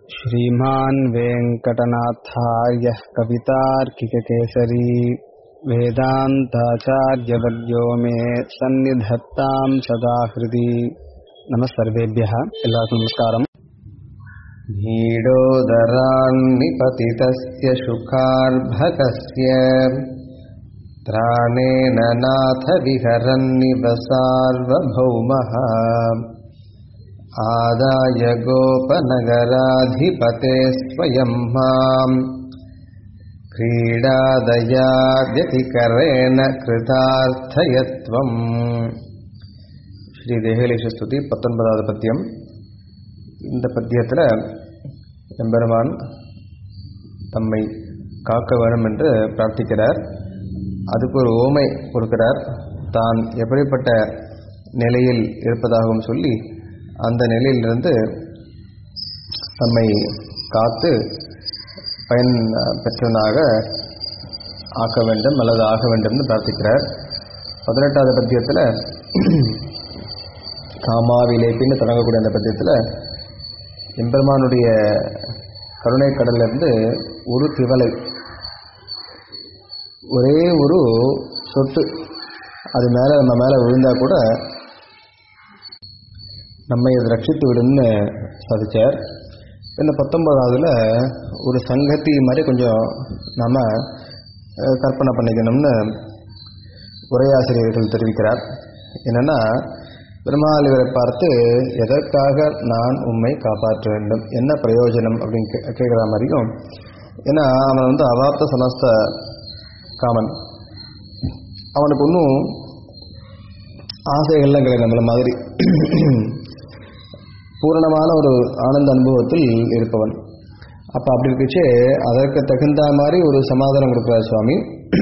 श्रीमान् वेङ्कटनाथार्यः कवितार्किककेसरी वेदान्ताचार्यवर्यो मे सन्निधत्ताम् सदा हृदि नमः सर्वेभ्यः எல்லாருக்கும் நமஸ்காரம் नीडोदरान्निपतितस्य शुकार्भकस्य त्राणेन नाथ विहरन्निव सार्वभौमः आदाय गोपनगराधिपते स्वयं माम् क्रीडादया व्यतिकरेण कृतार्थयत्वम् ஸ்ரீ தேகலேஷ ஸ்துதி பத்தொன்பதாவது பத்தியம் இந்த பத்தியத்தில் எம்பெருமான் தம்மை காக்க வேணும் என்று பிரார்த்திக்கிறார் அதுக்கு ஒரு ஓமை கொடுக்கிறார் தான் எப்படிப்பட்ட நிலையில் இருப்பதாகவும் சொல்லி அந்த நிலையிலிருந்து தம்மை காத்து பயன் பெற்றவனாக ஆக்க வேண்டும் அல்லது ஆக வேண்டும்னு பிரார்த்திக்கிறார் பதினெட்டாவது பத்தியத்தில் காமாவிலேப்பின்னு தொடங்கக்கூடிய அந்த பத்தியத்தில் எம்பெருமானுடைய கருணை கடல்லிருந்து ஒரு திவலை ஒரே ஒரு சொட்டு அது மேலே நம்ம மேலே விழுந்தால் கூட நம்மை அது ரட்சித்து விடும்னு சாதிச்சார் இந்த பத்தொன்பதாவதுல ஒரு சங்கத்தி மாதிரி கொஞ்சம் நாம் கற்பனை பண்ணிக்கணும்னு உரையாசிரியர்கள் தெரிவிக்கிறார் என்னென்னா பெருமாள் இவரை பார்த்து எதற்காக நான் உண்மை காப்பாற்ற வேண்டும் என்ன பிரயோஜனம் அப்படின்னு கே கேட்குற மாதிரியும் ஏன்னா அவன் வந்து அவாப்த சமஸ்த காமன் அவனுக்கு ஒன்றும் ஆசைகள்லாம் கிடையாது நம்மள மாதிரி பூரணமான ஒரு ஆனந்த அனுபவத்தில் இருப்பவன் அப்போ அப்படி இருக்குச்சே அதற்கு தகுந்த மாதிரி ஒரு சமாதானம் கொடுக்குறார் சுவாமி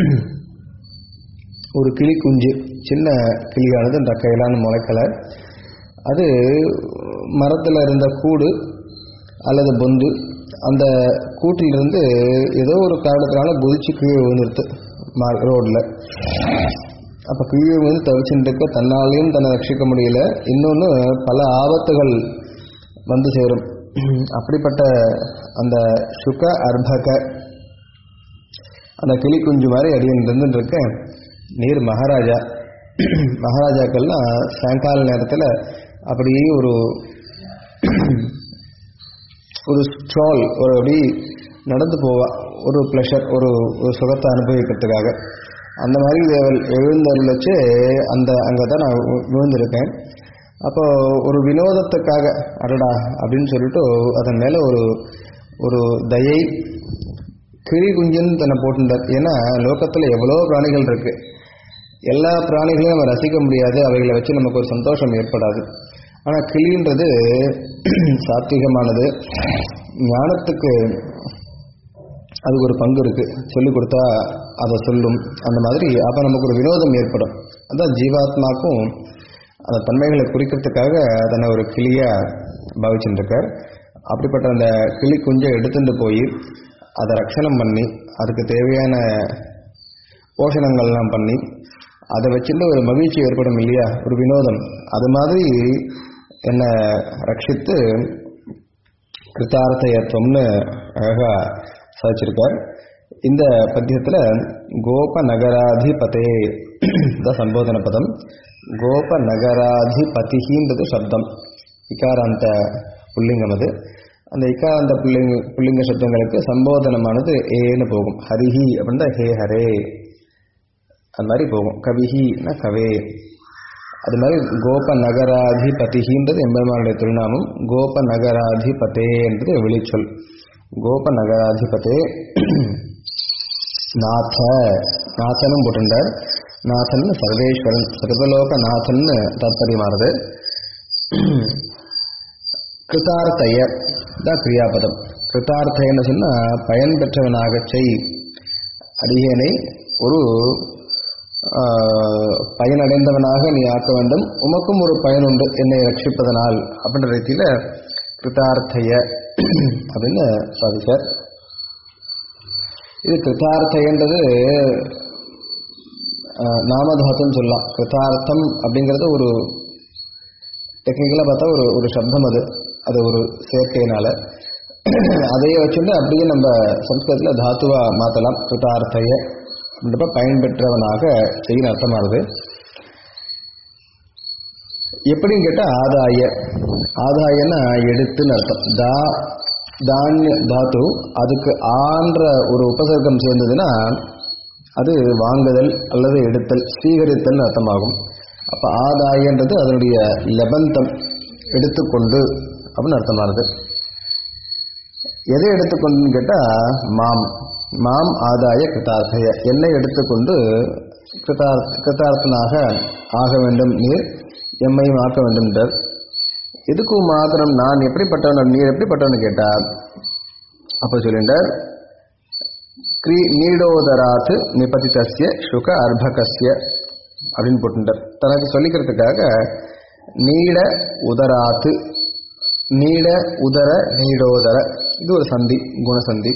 ஒரு கிளி குஞ்சு சின்ன கிளியானது இந்த கையிலான முளைக்கலை அது மரத்தில் இருந்த கூடு அல்லது பொந்து அந்த கூட்டிலிருந்து ஏதோ ஒரு காரணத்தினால குதிச்சு கீழே விழுந்துருது மா ரோடில் அப்போ கீழே விழுந்து தவிச்சுட்டு இருக்க தன்னாலையும் தன்னை ரட்சிக்க முடியல இன்னொன்று பல ஆபத்துகள் வந்து சேரும் அப்படிப்பட்ட அந்த சுக அர்பக அந்த கிளி குஞ்சு மாதிரி அடியன் இருந்துட்டு இருக்கேன் நீர் மகாராஜா மகாராஜாக்கள்லாம் சாயங்கால நேரத்தில் அப்படியே ஒரு ஒரு ஸ்ட்ரால் ஒரு அப்படி நடந்து போவா ஒரு ப்ளஷர் ஒரு ஒரு சுகத்தை அனுபவிக்கிறதுக்காக அந்த மாதிரி தேவல் எழுந்தருளச்சு அந்த அங்கே தான் நான் விழுந்திருக்கேன் அப்போ ஒரு வினோதத்துக்காக அடடா அப்படின்னு சொல்லிட்டு அதன் மேலே ஒரு ஒரு தயை கிளி குஞ்சுன்னு தன்னை போட்டுட்டார் ஏன்னா லோகத்தில் எவ்வளோ பிராணிகள் இருக்குது எல்லா பிராணிகளையும் நம்ம ரசிக்க முடியாது அவைகளை வச்சு நமக்கு ஒரு சந்தோஷம் ஏற்படாது ஆனால் கிளின்றது சாத்விகமானது ஞானத்துக்கு அதுக்கு ஒரு பங்கு இருக்குது சொல்லிக் கொடுத்தா அதை சொல்லும் அந்த மாதிரி அப்போ நமக்கு ஒரு வினோதம் ஏற்படும் அதான் ஜீவாத்மாக்கும் அந்த தன்மைகளை குறிக்கிறதுக்காக அதனை ஒரு கிளியாக பாவிச்சுட்டுருக்கார் அப்படிப்பட்ட அந்த கிளி குஞ்சை எடுத்துட்டு போய் அதை ரட்சணம் பண்ணி அதுக்கு தேவையான போஷணங்கள்லாம் பண்ணி அதை வச்சுட்டு ஒரு மகிழ்ச்சி ஏற்படும் இல்லையா ஒரு வினோதம் அது மாதிரி என்னை ரட்சித்து கிருத்தார்த்தயத்துவம்னு அழகாக சாதிச்சிருக்கார் இந்த பத்தியத்தில் கோப நகராதிபதே தான் சம்போதன பதம் கோப நகராதிபதிகின்றது சப்தம் இக்காராந்த புல்லிங்கம் அது அந்த இக்காராந்த புல்லிங்க புல்லிங்க சப்தங்களுக்கு சம்போதனமானது ஏன்னு போகும் ஹரிஹி அப்படின்னா ஹே ஹரே அது மாதிரி போகும் கவிஹினா கவே அது மாதிரி கோப நகராதிபதிகின்றது எம்பெருமானுடைய திருநாமம் கோப நகராதிபதே என்பது வெளிச்சொல் கோப நகராதிபதே நாத நாதனும் போட்டுண்டார் நாதன் சர்வேஸ்வரன் சர்வலோக நாதன் தாத்பரியமானது கிருதார்த்தய தான் கிரியாபதம் கிருதார்த்தயன்னு சொன்னால் பயன் பெற்றவனாக செய் அடியேனை ஒரு பயனடைந்தவனாக நீ ஆக்க வேண்டும் உமக்கும் ஒரு பயன் உண்டு என்னை ரட்சிப்பதனால் அப்படின்ற ரீதியில் கிருத்தார்த்தைய அப்படின்னு சாதிச்சார் இது கிருத்தார்த்தைன்றது நாமதாத்துன்னு சொல்லலாம் கிருத்தார்த்தம் அப்படிங்கிறது ஒரு டெக்னிக்கலாக பார்த்தா ஒரு ஒரு சப்தம் அது அது ஒரு சேர்க்கையினால அதையே வச்சுட்டு அப்படியே நம்ம சம்ஸ்கிருதத்தில் தாத்துவா மாற்றலாம் கிருதார்த்தைய அப்படின்றப்ப பயன்பெற்றவனாக செய்ய அர்த்தமாகுது எப்படின்னு கேட்டால் ஆதாய ஆதாயன்னா எடுத்துன்னு அர்த்தம் தா தானிய தாத்து அதுக்கு ஆன்ற ஒரு உபசர்க்கம் சேர்ந்ததுன்னா அது வாங்குதல் அல்லது எடுத்தல் ஸ்வீகரித்தல் அர்த்தமாகும் அப்போ ஆதாயன்றது அதனுடைய லெபந்தம் எடுத்துக்கொண்டு அப்படின்னு அர்த்தமானது எதை எடுத்துக்கொண்டுன்னு கேட்டால் மாம் மாம் ஆதாய கிருதார்த்தைய என்னை எடுத்துக்கொண்டு கிருதார்த்த கிருதார்த்தனாக ஆக வேண்டும் நீர் எம்மையும் ஆக்க வேண்டும் என்றார் இதுக்கு மாத்திரம் நான் எப்படிப்பட்டவன் நீர் எப்படிப்பட்டவன் கேட்டால் அப்போ சொல்லிண்டார் கிரீ நீடோதராத்து நிபதிதஸ்ய சுக அர்பகஸ்ய அப்படின்னு போட்டுட்டார் தனக்கு சொல்லிக்கிறதுக்காக நீட உதராத்து நீட உதர நீடோதர இது ஒரு சந்தி குணசந்தி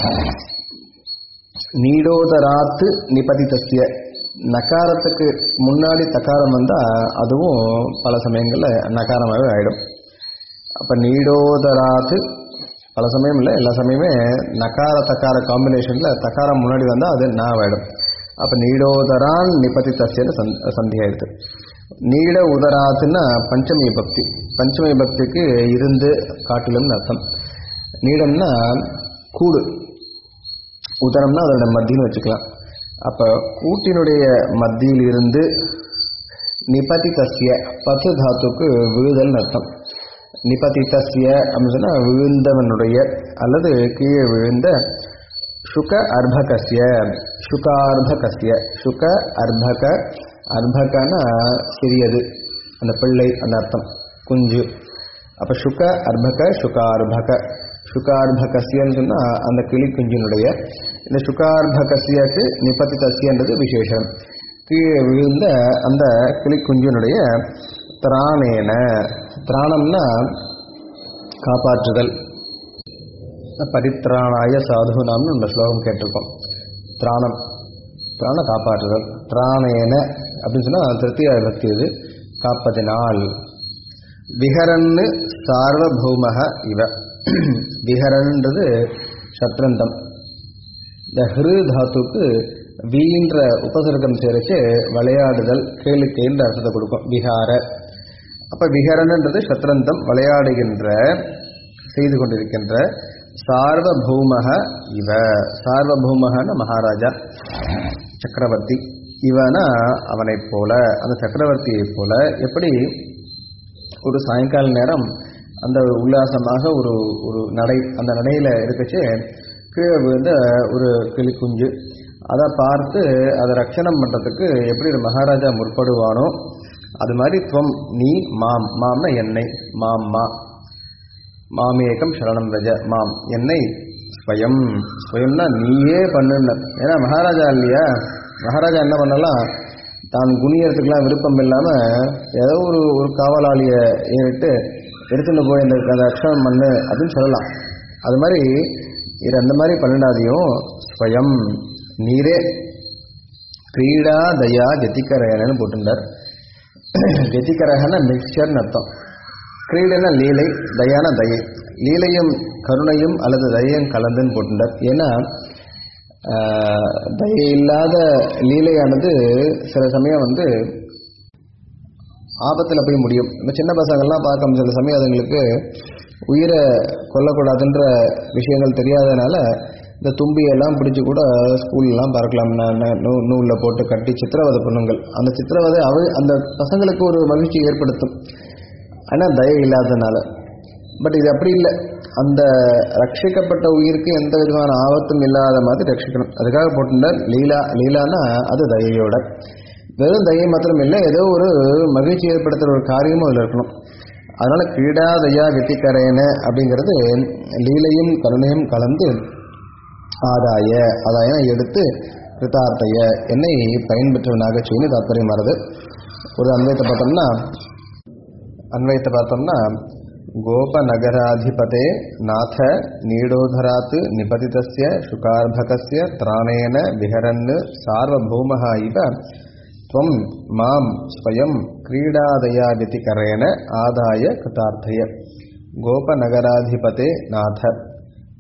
நீடோதராத்து நிபதிதஸ்ய நகாரத்துக்கு முன்னாடி தகாரம் வந்தால் அதுவும் பல சமயங்களில் நகாரமாகவே ஆகிடும் அப்போ நீடோதராத்து பல சமயம் இல்லை எல்லா சமயமே நகார தக்கார காம்பினேஷனில் தக்காரம் முன்னாடி வந்தால் அது நான் ஆகிடும் அப்போ நீடோதரான் நிபதி தசியன்னு சந் சந்தி ஆயிடுது நீட உதராத்துன்னா பஞ்சமி பக்தி பஞ்சமி பக்திக்கு இருந்து காட்டிலும்னு அர்த்தம் நீடம்னா கூடு உதரம்னா அதோட மத்தின்னு வச்சுக்கலாம் அப்போ கூட்டினுடைய மத்தியில் இருந்து நிபதி தசிய பத்து தாத்துக்கு விழுதல்னு அர்த்தம் நிபதி தசிய அப்படின்னு சொன்னால் விழுந்தவனுடைய அல்லது கீழே விழுந்த சுக அர்பகசிய சுகார்பகசிய சுக அர்பக அர்பகனா சிறியது அந்த பிள்ளை அந்த அர்த்தம் குஞ்சு அப்போ சுக அர்பக சுகார்பக சுகார்பகசியன்னு சொன்னால் அந்த கிளி குஞ்சினுடைய இந்த சுகார்பகசியக்கு நிபத்தி தசியன்றது விசேஷம் கீழே விழுந்த அந்த கிளி குஞ்சினுடைய திராணேன திராணம்னா காப்பாற்றுதல் பரித்ராணாய சாதுனாம்னு நம்ம ஸ்லோகம் கேட்டிருக்கோம் திராணம் திராண காப்பாற்றுதல் திராணேன அப்படின்னு சொன்னால் திருப்தியா பக்தி இது காப்பதினால் விஹரன்னு சார்வபௌமக இவ விஹரன்றது சத்ரந்தம் இந்த ஹிரு தாத்துக்கு வீன்ற உபசர்க்கம் சேர்த்து விளையாடுதல் கேளுக்கேன்ற அர்த்தத்தை கொடுக்கும் விஹார அப்போ விஹரன்ன்றது சத்ரந்தம் விளையாடுகின்ற செய்து கொண்டிருக்கின்ற சார்வபௌமக இவ சார்வபௌமகன மகாராஜா சக்கரவர்த்தி இவனா அவனைப் போல அந்த சக்கரவர்த்தியைப் போல எப்படி ஒரு சாயங்கால நேரம் அந்த உல்லாசமாக ஒரு ஒரு நடை அந்த நடையில் இருக்கச்சு கீழே விழுந்த ஒரு கிளிக்குஞ்சு அதை பார்த்து அதை ரட்சணம் பண்ணுறதுக்கு எப்படி ஒரு மகாராஜா முற்படுவானோ அது மாதிரி துவம் நீ மாம் மாம்னா என்னை மாம் மா மாமேகம் சரணம் ரஜ மாம் என்னை ஸ்வயம் ஸ்வயம்னா நீயே பண்ணுன ஏன்னா மகாராஜா இல்லையா மகாராஜா என்ன பண்ணலாம் தான் குனியறதுக்கெல்லாம் விருப்பம் இல்லாமல் ஏதோ ஒரு ஒரு காவலாளியை ஏறிட்டு எடுத்துட்டு போய் இந்த அந்த அக்ஷரம் பண்ணு அப்படின்னு சொல்லலாம் அது மாதிரி இது அந்த மாதிரி பண்ணிடாதையும் ஸ்வயம் நீரே கிரீடா தயா கதிகரகன்னு போட்டிருந்தார் கதிகரகன மிக்சர்னு அர்த்தம் கிரீடன லீலை தயான தயை லீலையும் கருணையும் அல்லது தயையும் கலந்துன்னு போட்டிருந்தார் ஏன்னா தயை இல்லாத லீலையானது சில சமயம் வந்து ஆபத்தில் போய் முடியும் இந்த சின்ன பசங்கள்லாம் பார்க்க சில சமயம் அதுங்களுக்கு உயிரை கொல்லக்கூடாதுன்ற விஷயங்கள் தெரியாதனால இந்த தும்பியெல்லாம் பிடிச்சி கூட ஸ்கூல்லாம் பறக்கலாம் நூ நூலில் போட்டு கட்டி சித்திரவதை பண்ணுங்கள் அந்த சித்திரவதை அவ அந்த பசங்களுக்கு ஒரு மகிழ்ச்சி ஏற்படுத்தும் ஆனால் தயை இல்லாததுனால பட் இது அப்படி இல்லை அந்த ரட்சிக்கப்பட்ட உயிருக்கு எந்த விதமான ஆபத்தும் இல்லாத மாதிரி ரட்சிக்கணும் அதுக்காக போட்டிருந்தார் லீலா லீலானா அது தயையோட வெறும் தயை மாத்திரம் இல்லை ஏதோ ஒரு மகிழ்ச்சி ஏற்படுத்துகிற ஒரு காரியமும் அதில் இருக்கணும் அதனால கிரீடா தயா வெத்திக்கரேன அப்படிங்கிறது லீலையும் கருணையும் கலந்து ஆதாய ஆதாயம் எடுத்து கிருத்தார்த்தைய என்னை பயன்பெற்றவனாக செய்யணும் தாத்பரியமானது ஒரு அன்வயத்தை பார்த்தோம்னா அன்வயத்தை பார்த்தோம்னா கோபநகராதிபதே நாத நீடோதராத் நிபதிதஸ்ய சுகார்பகஸ்ய திராணேன விஹரன் சார்வபௌமः இவ त्वं மாம் ஸ்வயம் क्रीडादया व्यतिकरेण ஆதாய கிருதார்த்தய கோபநகராதிபதே நாத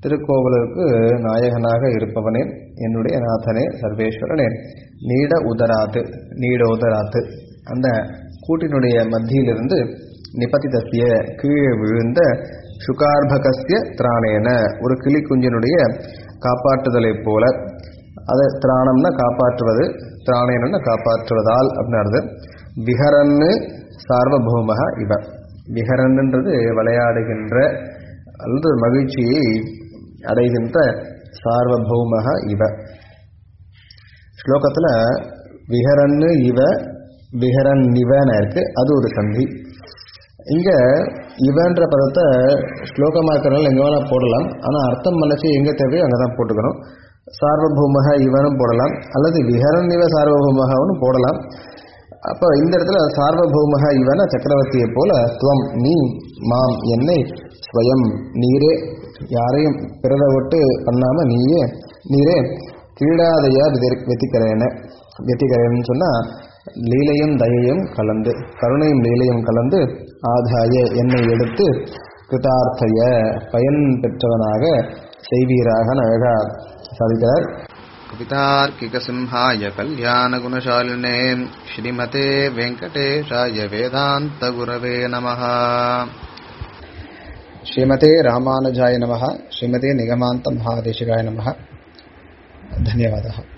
திருக்கோவிலுக்கு நாயகனாக இருப்பவனே என்னுடைய நாதனே சர்வேஸ்வரனே நீட உதராத்து நீட உதராத்து அந்த கூட்டினுடைய மத்தியிலிருந்து நிபதிதசிய கீழே விழுந்த சுகார்பகசிய திராணேன ஒரு கிளி குஞ்சினுடைய காப்பாற்றுதலைப் போல அதை திராணம்னா காப்பாற்றுவது திராணேனம்னா காப்பாற்றுவதால் அப்படின்னு அர்த்தம் விஹரன்னு சார்வபௌமக இவ விஹரன்ன்றது விளையாடுகின்ற அல்லது மகிழ்ச்சியை அடைகின்ற சார்வபௌமக இவ ஸ்லோகத்தில் விஹரன்னு இவ விஹரன் இவன்னு இருக்கு அது ஒரு சந்தி இங்க இவன்ற பதத்தை ஸ்லோகமாக்கிறனால எங்க வேணா போடலாம் ஆனா அர்த்தம் மனசு எங்க தேவையோ அங்கதான் போட்டுக்கணும் சார்வபௌமக இவனும் போடலாம் அல்லது விஹரன் இவ சார்வபௌமகன்னு போடலாம் அப்போ இந்த இடத்துல சார்வபௌமக இவன சக்கரவர்த்தியை போல துவம் நீ மாம் என்னை ஸ்வயம் நீரே யாரையும் பிறரை விட்டு பண்ணாம நீயே நீரே கீழாதையா வெத்திக்கிறேன வெத்திக்கிறேன்னு சொன்னா லீலையும் தயையும் கலந்து கருணையும் லீலையும் கலந்து ஆதாய என்னை எடுத்து கிருதார்த்தைய பயன் பெற்றவனாக செய்வீராக அழகா சாதிக்கிறார் कवितार्किकसिंहाय कल्याणगुणशालिने श्रीमते वेङ्कटेशाय वेदान्तगुरवे नमः श्रीमते रामानुजाय नमः श्रीमते निगमान्त महादेशिकाय नमः धन्यवादः